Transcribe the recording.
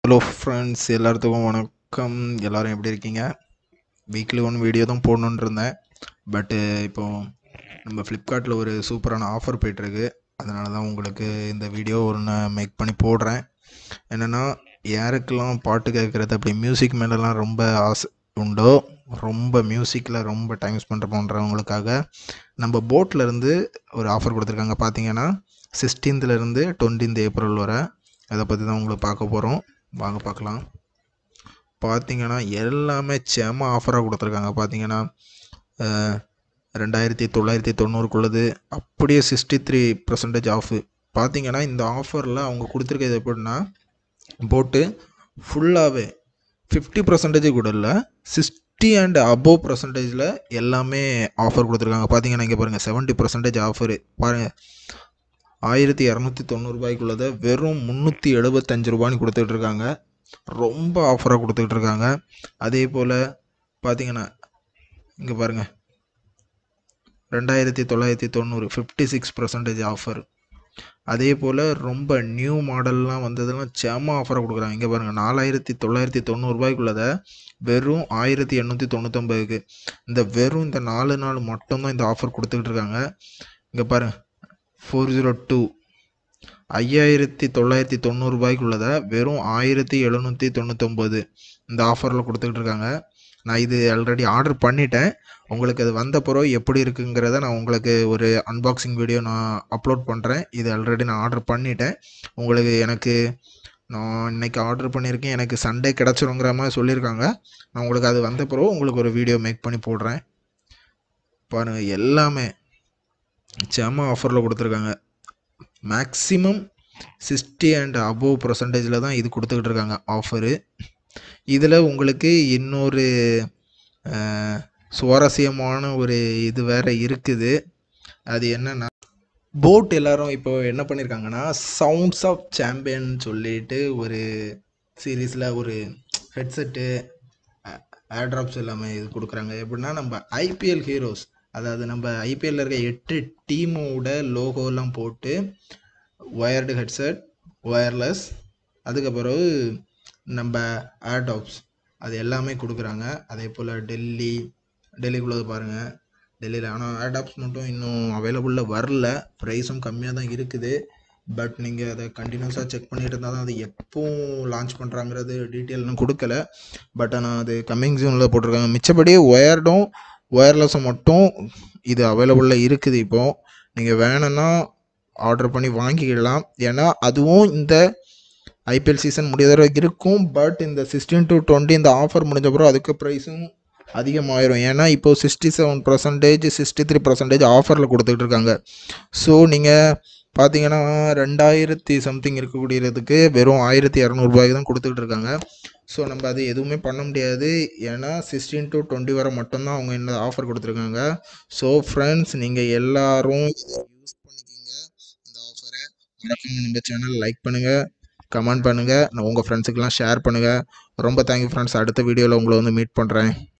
hello friends எல்லாத்துக்கும் வணக்கம் எல்லோரும் எப்படி இருக்கீங்க வீக்லி ஒன் வீடியோ தான் போடணுன்னு இருந்தேன் பட்டு இப்போ நம்ம ஃப்ளிப்கார்ட்டில் ஒரு சூப்பரான ஆஃபர் போயிட்டுருக்கு அதனால தான் உங்களுக்கு இந்த வீடியோ ஒன்று மேக் பண்ணி போடுறேன் என்னென்னா யாருக்கெல்லாம் பாட்டு கேட்குறது அப்படி மியூசிக் மேலெலாம் ரொம்ப ஆசை உண்டோ ரொம்ப மியூசிக்கில் ரொம்ப டைம் ஸ்பெண்ட் பண்ணுறவங்களுக்காக நம்ம போட்டில் இருந்து ஒரு ஆஃபர் கொடுத்துருக்காங்க பார்த்தீங்கன்னா சிக்ஸ்டீன்த்லேருந்து டுவெண்ட்டீன்த் ஏப்ரல் வரை அதை பற்றி தான் உங்களுக்கு பார்க்க போகிறோம் வாங்க பார்க்கலாம் பார்த்தீங்கன்னா எல்லாமே செம ஆஃபராக கொடுத்துருக்காங்க பார்த்தீங்கன்னா அஹ், ரெண்டாயிரத்தி தொள்ளாயிரத்தி தொண்ணூறுக்குள்ளது அப்படியே சிக்ஸ்டி த்ரீ பர்சன்டேஜ் ஆஃபு பார்த்தீங்கன்னா இந்த ஆஃபரில் அவங்க கொடுத்துருக்கிறது எப்படின்னா போட்டு ஃபுல்லாகவே ஃபிஃப்டி பர்சன்டேஜ் கூட இல்லை சிக்ஸ்டி அண்ட் அபோவ் பர்சன்டேஜில் எல்லாமே ஆஃபர் கொடுத்துருக்காங்க பார்த்தீங்கன்னா இங்கே பாருங்கள் செவன்ட்டி பர்சன்டேஜ் ஆஃபரு பாருங்கள் ஆயிரத்தி இரநூத்தி தொண்ணூறுபாய்க்குள்ளதை வெறும் முந்நூற்றி எழுபத்தஞ்சு ரூபான்னு கொடுத்துட்டு இருக்காங்க ரொம்ப ஆஃபராக கொடுத்துக்கிட்டு இருக்காங்க அதே போல் பார்த்தீங்கன்னா இங்கே பாருங்கள் ரெண்டாயிரத்தி தொள்ளாயிரத்தி தொண்ணூறு ஃபிஃப்டி சிக்ஸ் பர்சன்டேஜ் ஆஃபர் அதே போல் ரொம்ப நியூ மாடல்லாம் வந்ததெல்லாம் செம ஆஃபராக கொடுக்குறாங்க இங்கே பாருங்கள் நாலாயிரத்தி தொள்ளாயிரத்தி தொண்ணூறுபாய்க்குள்ளதை வெறும் ஆயிரத்தி எண்ணூற்றி தொண்ணூத்தொம்பதுக்கு இந்த வெறும் இந்த நாலு நாள் மட்டும்தான் இந்த ஆஃபர் கொடுத்துக்கிட்டு இருக்காங்க இங்கே பாருங்கள் ஃபோர் ஜீரோ டூ ஐயாயிரத்தி தொள்ளாயிரத்தி தொண்ணூறுபாய்க்குள்ளதை வெறும் ஆயிரத்தி எழுநூற்றி தொண்ணூத்தொம்பது இந்த ஆஃபரில் கொடுத்துக்கிட்டு இருக்காங்க நான் இது ஆல்ரெடி ஆர்டர் பண்ணிட்டேன் உங்களுக்கு அது வந்த பிறகு எப்படி இருக்குங்கிறத நான் உங்களுக்கு ஒரு அன்பாக்சிங் வீடியோ நான் அப்லோட் பண்ணுறேன் இது ஆல்ரெடி நான் ஆர்டர் பண்ணிட்டேன் உங்களுக்கு எனக்கு நான் இன்னைக்கு ஆர்டர் பண்ணியிருக்கேன் எனக்கு சண்டே கிடச்சிருங்கிற மாதிரி சொல்லியிருக்காங்க நான் உங்களுக்கு அது வந்த பிறகு உங்களுக்கு ஒரு வீடியோ மேக் பண்ணி போடுறேன் பாருங்கள் எல்லாமே செம ஆஃபரில் கொடுத்துருக்காங்க மேக்ஸிமம் சிக்ஸ்டி அண்ட் அபோவ் பர்சன்டேஜில் தான் இது கொடுத்துக்கிட்டு இருக்காங்க ஆஃபரு இதில் உங்களுக்கு இன்னொரு அஹ், சுவாரஸ்யமான ஒரு இது வேற இருக்குது அது என்னன்னா போட் எல்லாரும் இப்போ என்ன பண்ணியிருக்காங்கன்னா சவுண்ட்ஸ் ஆஃப் சாம்பியன் சொல்லிட்டு ஒரு சீரீஸில் ஒரு ஹெட்செட்டு ஏர்ட்ராப்ஸ் எல்லாமே இது கொடுக்குறாங்க எப்படின்னா நம்ம ஐபிஎல் ஹீரோஸ் அதாவது நம்ம ஐபிஎல்ல இருக்க எட்டு டீமோட லோகோலாம் போட்டு ஒயர்டு ஹெட்செட் ஒயர்லெஸ் அதுக்கப்புறம் நம்ம ஏர்டாப்ஸ் அது எல்லாமே கொடுக்குறாங்க அதே போல் டெல்லி டெல்லிக்குள்ளது பாருங்கள் டெல்லியில் ஆனால் ஏர்டாப்ஸ் மட்டும் இன்னும் அவைலபிளில் வரல ப்ரைஸும் கம்மியாக தான் இருக்குது பட் நீங்கள் அதை கண்டினியூஸாக செக் பண்ணிட்டு இருந்தால் தான் அது எப்போ லான்ச் பண்ணுறாங்கிறது டீட்டெயில்னு கொடுக்கல பட் ஆனால் அது கம்மிங் ஜூனில் போட்டிருக்காங்க மிச்சபடி ஒயர்டும் ஒயர்லெஸ்ஸும் மட்டும் இது அவைலபிளில் இருக்குது இப்போது நீங்கள் வேணும்னா ஆர்டர் பண்ணி வாங்கிக்கலாம் ஏன்னா அதுவும் இந்த ஐபிஎல் சீசன் முடியாத வரைக்கும் இருக்கும் பட் இந்த சிக்ஸ்டீன் டு டுவெண்ட்டி இந்த ஆஃபர் முடிஞ்ச பிறகு அதுக்கு ப்ரைஸும் அதிகமாயிரும் ஏன்னா இப்போ sixty seven percentage sixty three percentage ஆஃபரில் கொடுத்துட்டு இருக்காங்க ஸோ நீங்கள் பார்த்தீங்கன்னா ரெண்டாயிரத்தி சம்திங் இருக்கக்கூடியதுக்கு வெறும் ஆயிரத்தி இரநூறுபாய்க்கு தான் கொடுத்துக்கிட்டு இருக்காங்க ஸோ நம்ம அது எதுவுமே பண்ண முடியாது ஏன்னா சிக்ஸ்டீன் டு டுவெண்ட்டி வரை மட்டும்தான் அவங்க இந்த ஆஃபர் கொடுத்துருக்காங்க ஸோ ஃப்ரெண்ட்ஸ் நீங்கள் எல்லாரும் இதை யூஸ் பண்ணிக்கிங்க இந்த ஆஃபரை மறக்காம நம்ம சேனல் லைக் பண்ணுங்கள் கமெண்ட் பண்ணுங்கள் உங்கள் ஃப்ரெண்ட்ஸுக்கெல்லாம் ஷேர் பண்ணுங்கள் ரொம்ப தேங்க்யூ ஃப்ரெண்ட்ஸ் அடுத்த வீடியோவில் உங்களை வந்து மீட் பண்ணுறேன்